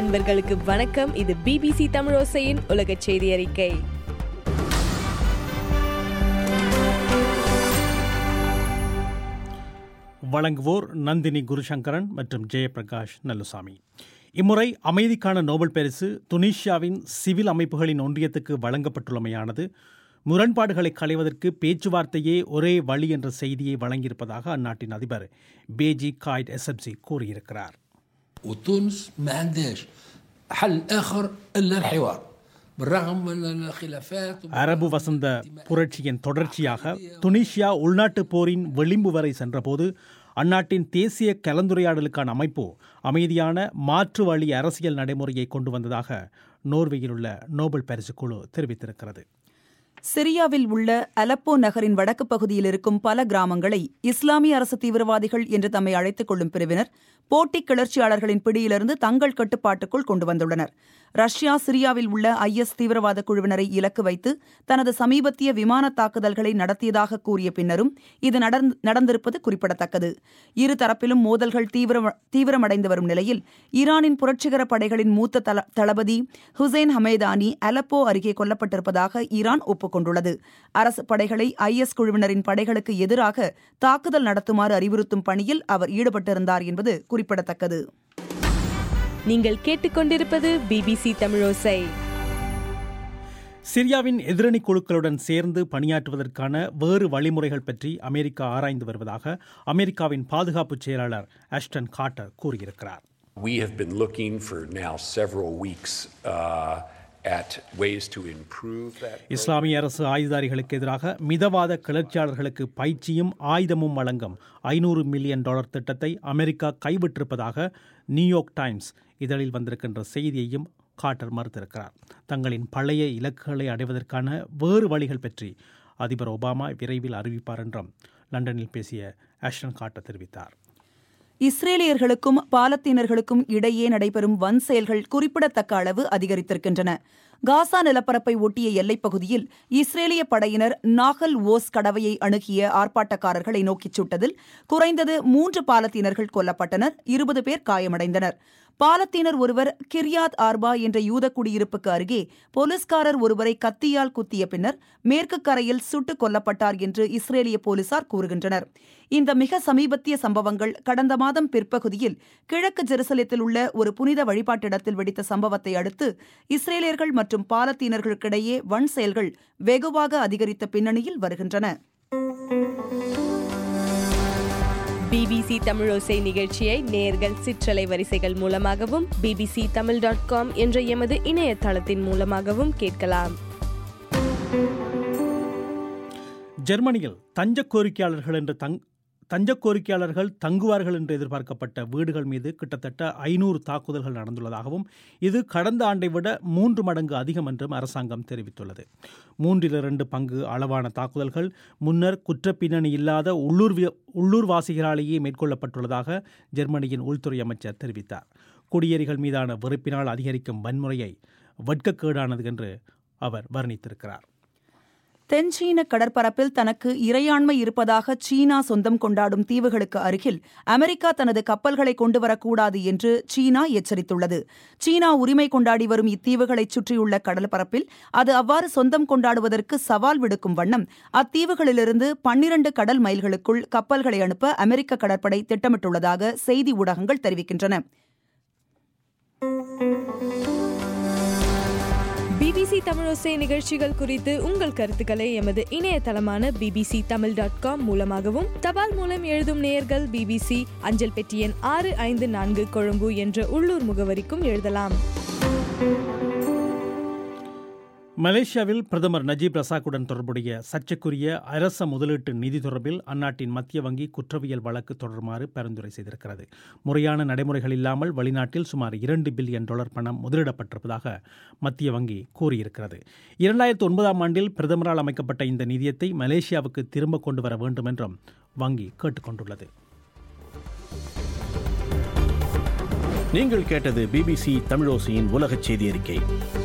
நண்பர்களுக்கு வணக்கம் இது பிபிசி தமிழோசையின் உலக செய்தி அறிக்கை வழங்குவோர் நந்தினி குருசங்கரன் மற்றும் ஜெயபிரகாஷ் நல்லுசாமி இம்முறை அமைதிக்கான நோபல் பரிசு துனிஷியாவின் சிவில் அமைப்புகளின் ஒன்றியத்துக்கு வழங்கப்பட்டுள்ளமையானது முரண்பாடுகளை களைவதற்கு பேச்சுவார்த்தையே ஒரே வழி என்ற செய்தியை வழங்கியிருப்பதாக அந்நாட்டின் அதிபர் பேஜி காய்ட் எஸ்எப்சி கூறியிருக்கிறார் وتونس ما عندهاش حل اخر الا الحوار بالرغم من الخلافات அரபு வசந்த புரட்சியின் தொடர்ச்சியாக துனிஷியா உள்நாட்டுப் போரின் விளிம்பு வரை சென்றபோது அந்நாட்டின் தேசிய கலந்துரையாடலுக்கான அமைப்பு அமைதியான மாற்று வழி அரசியல் நடைமுறையை கொண்டு வந்ததாக நோர்வேயில் உள்ள நோபல் பரிசு குழு தெரிவித்திருக்கிறது சிரியாவில் உள்ள அலப்போ நகரின் வடக்கு பகுதியில் இருக்கும் பல கிராமங்களை இஸ்லாமிய அரசு தீவிரவாதிகள் என்று தம்மை அழைத்துக் கொள்ளும் பிரிவினர் போட்டி கிளர்ச்சியாளர்களின் பிடியிலிருந்து தங்கள் கட்டுப்பாட்டுக்குள் கொண்டு வந்துள்ளனர் ரஷ்யா சிரியாவில் உள்ள ஐஎஸ் தீவிரவாத குழுவினரை இலக்கு வைத்து தனது சமீபத்திய விமான தாக்குதல்களை நடத்தியதாக கூறிய பின்னரும் இது நடந்- நடந்திருப்பது குறிப்பிடத்தக்கது இரு தரப்பிலும் மோதல்கள் தீவிரம் தீவிரமடைந்து வரும் நிலையில் ஈரானின் புரட்சிகர படைகளின் மூத்த தல- தளபதி ஹுசைன் ஹமேதானி அலப்போ அருகே கொல்லப்பட்டிருப்பதாக ஈரான் ஒப்புக்கொண்டுள்ளது அரசு படைகளை ஐஎஸ் குழுவினரின் படைகளுக்கு எதிராக தாக்குதல் நடத்துமாறு அறிவுறுத்தும் பணியில் அவர் ஈடுபட்டிருந்தார் என்பது குறிப்பிடத்தக்கது நீங்கள் கேட்டுக்கொண்டிருப்பது பிபிசி தமிழோசை சிரியாவின் எதிரணி குழுக்களுடன் சேர்ந்து பணியாற்றுவதற்கான வேறு வழிமுறைகள் பற்றி அமெரிக்கா ஆராய்ந்து வருவதாக அமெரிக்காவின் பாதுகாப்பு செயலாளர் அஷ்டன் காட்டர் கூறியிருக்கிறார் We have been looking for now several weeks uh, at ways to improve that. இஸ்லாமிய அரசு ஆயுதாரிகளுக்கு எதிராக மிதவாத கிளர்ச்சியாளர்களுக்கு பயிற்சியும் ஆயுதமும் வழங்கும் ஐநூறு மில்லியன் டாலர் திட்டத்தை அமெரிக்கா கைவிட்டிருப்பதாக நியூயார்க் டைம்ஸ் இதழில் வந்திருக்கின்ற செய்தியையும் காட்டர் மறுத்திருக்கிறார் தங்களின் பழைய இலக்குகளை அடைவதற்கான வேறு வழிகள் பற்றி அதிபர் ஒபாமா விரைவில் அறிவிப்பார் என்றும் லண்டனில் பேசிய ஆஷ்டன் காட்டர் தெரிவித்தார் இஸ்ரேலியர்களுக்கும் பாலத்தீனர்களுக்கும் இடையே நடைபெறும் வன் செயல்கள் குறிப்பிடத்தக்க அளவு அதிகரித்திருக்கின்றன காசா நிலப்பரப்பை ஒட்டிய எல்லைப் பகுதியில் இஸ்ரேலிய படையினர் நாகல் ஓஸ் கடவையை அணுகிய ஆர்ப்பாட்டக்காரர்களை நோக்கிச் சுட்டதில் குறைந்தது மூன்று பாலத்தீனர்கள் கொல்லப்பட்டனர் இருபது பேர் காயமடைந்தனர் பாலத்தீனர் ஒருவர் கிர்யாத் ஆர்பா என்ற யூத குடியிருப்புக்கு அருகே போலீஸ்காரர் ஒருவரை கத்தியால் குத்திய பின்னர் மேற்கு கரையில் சுட்டுக் கொல்லப்பட்டார் என்று இஸ்ரேலிய போலீசார் கூறுகின்றனர் இந்த மிக சமீபத்திய சம்பவங்கள் கடந்த மாதம் பிற்பகுதியில் கிழக்கு ஜெருசலேத்தில் உள்ள ஒரு புனித வழிபாட்டிடத்தில் வெடித்த சம்பவத்தை அடுத்து இஸ்ரேலியர்கள் மற்றும் பாலத்தீனர்களுக்கிடையே வன் செயல்கள் வெகுவாக அதிகரித்த பின்னணியில் வருகின்றன பிபிசி தமிழோசை நிகழ்ச்சியை நேர்கள் சிற்றலை வரிசைகள் மூலமாகவும் பிபிசி தமிழ் டாட் காம் என்ற எமது இணையதளத்தின் மூலமாகவும் கேட்கலாம் ஜெர்மனியில் தஞ்ச கோரிக்கையாளர்கள் என்று தங் தஞ்ச கோரிக்கையாளர்கள் தங்குவார்கள் என்று எதிர்பார்க்கப்பட்ட வீடுகள் மீது கிட்டத்தட்ட ஐநூறு தாக்குதல்கள் நடந்துள்ளதாகவும் இது கடந்த ஆண்டை விட மூன்று மடங்கு அதிகம் என்றும் அரசாங்கம் தெரிவித்துள்ளது மூன்றில் இரண்டு பங்கு அளவான தாக்குதல்கள் முன்னர் குற்றப்பின்னணி இல்லாத உள்ளூர் வி- உள்ளூர்வாசிகளாலேயே மேற்கொள்ளப்பட்டுள்ளதாக ஜெர்மனியின் உள்துறை அமைச்சர் தெரிவித்தார் குடியேறிகள் மீதான வெறுப்பினால் அதிகரிக்கும் வன்முறையை வெட்கக்கேடானது என்று அவர் வர்ணித்திருக்கிறார் தென்சீன கடற்பரப்பில் தனக்கு இறையாண்மை இருப்பதாக சீனா சொந்தம் கொண்டாடும் தீவுகளுக்கு அருகில் அமெரிக்கா தனது கப்பல்களை கொண்டு வரக்கூடாது என்று சீனா எச்சரித்துள்ளது சீனா உரிமை கொண்டாடி வரும் இத்தீவுகளைச் சுற்றியுள்ள கடற்பரப்பில் அது அவ்வாறு சொந்தம் கொண்டாடுவதற்கு சவால் விடுக்கும் வண்ணம் அத்தீவுகளிலிருந்து பன்னிரண்டு கடல் மைல்களுக்குள் கப்பல்களை அனுப்ப அமெரிக்க கடற்படை திட்டமிட்டுள்ளதாக செய்தி ஊடகங்கள் தெரிவிக்கின்றன பிபிசி தமிழோசை நிகழ்ச்சிகள் குறித்து உங்கள் கருத்துக்களை எமது இணையதளமான பிபிசி தமிழ் டாட் காம் மூலமாகவும் தபால் மூலம் எழுதும் நேயர்கள் பிபிசி அஞ்சல் பெட்டி எண் ஆறு ஐந்து நான்கு கொழும்பு என்ற உள்ளூர் முகவரிக்கும் எழுதலாம் மலேசியாவில் பிரதமர் நஜீப் ரசாக்குடன் தொடர்புடைய சர்ச்சைக்குரிய அரச முதலீட்டு நிதி தொடர்பில் அந்நாட்டின் மத்திய வங்கி குற்றவியல் வழக்கு தொடருமாறு பரிந்துரை செய்திருக்கிறது முறையான நடைமுறைகள் இல்லாமல் வெளிநாட்டில் சுமார் இரண்டு பில்லியன் டாலர் பணம் முதலிடப்பட்டிருப்பதாக மத்திய வங்கி கூறியிருக்கிறது இரண்டாயிரத்து ஒன்பதாம் ஆண்டில் பிரதமரால் அமைக்கப்பட்ட இந்த நிதியத்தை மலேசியாவுக்கு திரும்ப கொண்டு வர வேண்டும் என்றும் வங்கி கேட்டுக்கொண்டுள்ளது நீங்கள் கேட்டது பிபிசி தமிழோசையின் உலகச் செய்தி அறிக்கை